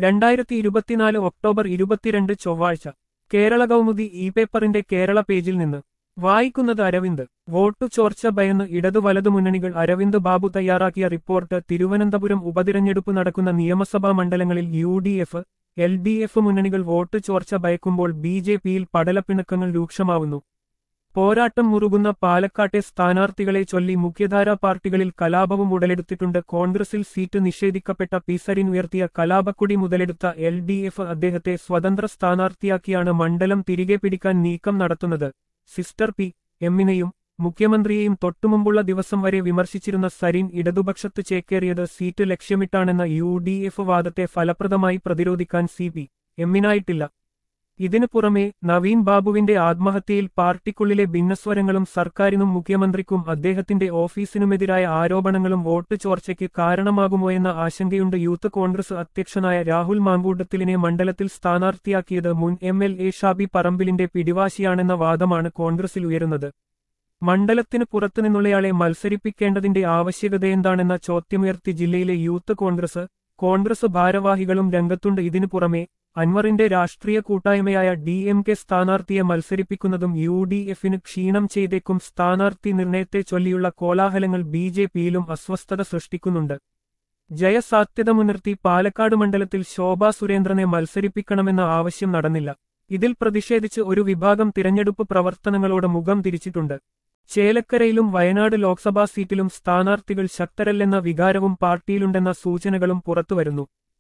രണ്ടായിരത്തി ഇരുപത്തിനാല് ഒക്ടോബർ ഇരുപത്തിരണ്ട് ചൊവ്വാഴ്ച കേരള കൗമുദി ഇ പേപ്പറിന്റെ കേരള പേജിൽ നിന്ന് വായിക്കുന്നത് അരവിന്ദ് വോട്ടു ചോർച്ച ഭയന്ന് ഇടതു വലതു മുന്നണികൾ അരവിന്ദ് ബാബു തയ്യാറാക്കിയ റിപ്പോർട്ട് തിരുവനന്തപുരം ഉപതിരഞ്ഞെടുപ്പ് നടക്കുന്ന നിയമസഭാ മണ്ഡലങ്ങളിൽ U D F L D F മുന്നണികൾ വോട്ട് ചോർച്ച ഭയക്കുമ്പോൾ ബി ജെ പിയിൽ പടലപ്പിണക്കങ്ങൾ രൂക്ഷമാവുന്നു പോരാട്ടം മുറുകുന്ന പാലക്കാട്ടെ സ്ഥാനാർത്ഥികളെ ചൊല്ലി മുഖ്യധാരാ പാർട്ടികളിൽ കലാപവും ഉടലെടുത്തിട്ടുണ്ട് കോൺഗ്രസിൽ സീറ്റ് നിഷേധിക്കപ്പെട്ട പീസറിൻ ഉയർത്തിയ കലാപക്കുടി മുതലെടുത്ത എൽ ഡി എഫ് അദ്ദേഹത്തെ സ്വതന്ത്ര സ്ഥാനാർത്ഥിയാക്കിയാണ് മണ്ഡലം തിരികെ പിടിക്കാൻ നീക്കം നടത്തുന്നത് സിസ്റ്റർ പി എമ്മിനെയും മുഖ്യമന്ത്രിയെയും തൊട്ടുമുമ്പുള്ള ദിവസം വരെ വിമർശിച്ചിരുന്ന സരീൻ ഇടതുപക്ഷത്ത് ചേക്കേറിയത് സീറ്റ് ലക്ഷ്യമിട്ടാണെന്ന യു ഡി എഫ് വാദത്തെ ഫലപ്രദമായി പ്രതിരോധിക്കാൻ സി പി എമ്മിനായിട്ടില്ല ഇതിനു പുറമെ നവീൻ ബാബുവിന്റെ ആത്മഹത്യയിൽ പാർട്ടിക്കുള്ളിലെ ഭിന്നസ്വരങ്ങളും സർക്കാരിനും മുഖ്യമന്ത്രിക്കും അദ്ദേഹത്തിന്റെ ഓഫീസിനുമെതിരായ ആരോപണങ്ങളും വോട്ട് ചോർച്ചയ്ക്ക് കാരണമാകുമോയെന്ന ആശങ്കയുണ്ട് യൂത്ത് കോൺഗ്രസ് അധ്യക്ഷനായ രാഹുൽ മാങ്കൂട്ടത്തിലിനെ മണ്ഡലത്തിൽ സ്ഥാനാർത്ഥിയാക്കിയത് മുൻ എം എൽ എ ഷാബി പറമ്പിലിന്റെ പിടിവാശിയാണെന്ന വാദമാണ് കോൺഗ്രസിൽ ഉയരുന്നത് മണ്ഡലത്തിന് പുറത്തുനിന്നുള്ളയാളെ മത്സരിപ്പിക്കേണ്ടതിന്റെ ആവശ്യകതയെന്താണെന്ന ചോദ്യമുയർത്തി ജില്ലയിലെ യൂത്ത് കോൺഗ്രസ് കോൺഗ്രസ് ഭാരവാഹികളും രംഗത്തുണ്ട് ഇതിനു പുറമെ അൻവറിന്റെ രാഷ്ട്രീയ കൂട്ടായ്മയായ ഡി എം കെ സ്ഥാനാർത്ഥിയെ മത്സരിപ്പിക്കുന്നതും യു ഡി എഫിന് ക്ഷീണം ചെയ്തേക്കും സ്ഥാനാർത്ഥി നിർണയത്തെ ചൊല്ലിയുള്ള കോലാഹലങ്ങൾ ബി ജെ പിയിലും അസ്വസ്ഥത സൃഷ്ടിക്കുന്നുണ്ട് ജയസാധ്യത മുൻനിർത്തി പാലക്കാട് മണ്ഡലത്തിൽ ശോഭാ സുരേന്ദ്രനെ മത്സരിപ്പിക്കണമെന്ന ആവശ്യം നടന്നില്ല ഇതിൽ പ്രതിഷേധിച്ച് ഒരു വിഭാഗം തിരഞ്ഞെടുപ്പ് പ്രവർത്തനങ്ങളോട് മുഖം തിരിച്ചിട്ടുണ്ട് ചേലക്കരയിലും വയനാട് ലോക്സഭാ സീറ്റിലും സ്ഥാനാർത്ഥികൾ ശക്തരല്ലെന്ന വികാരവും പാർട്ടിയിലുണ്ടെന്ന സൂചനകളും പുറത്തുവരുന്നു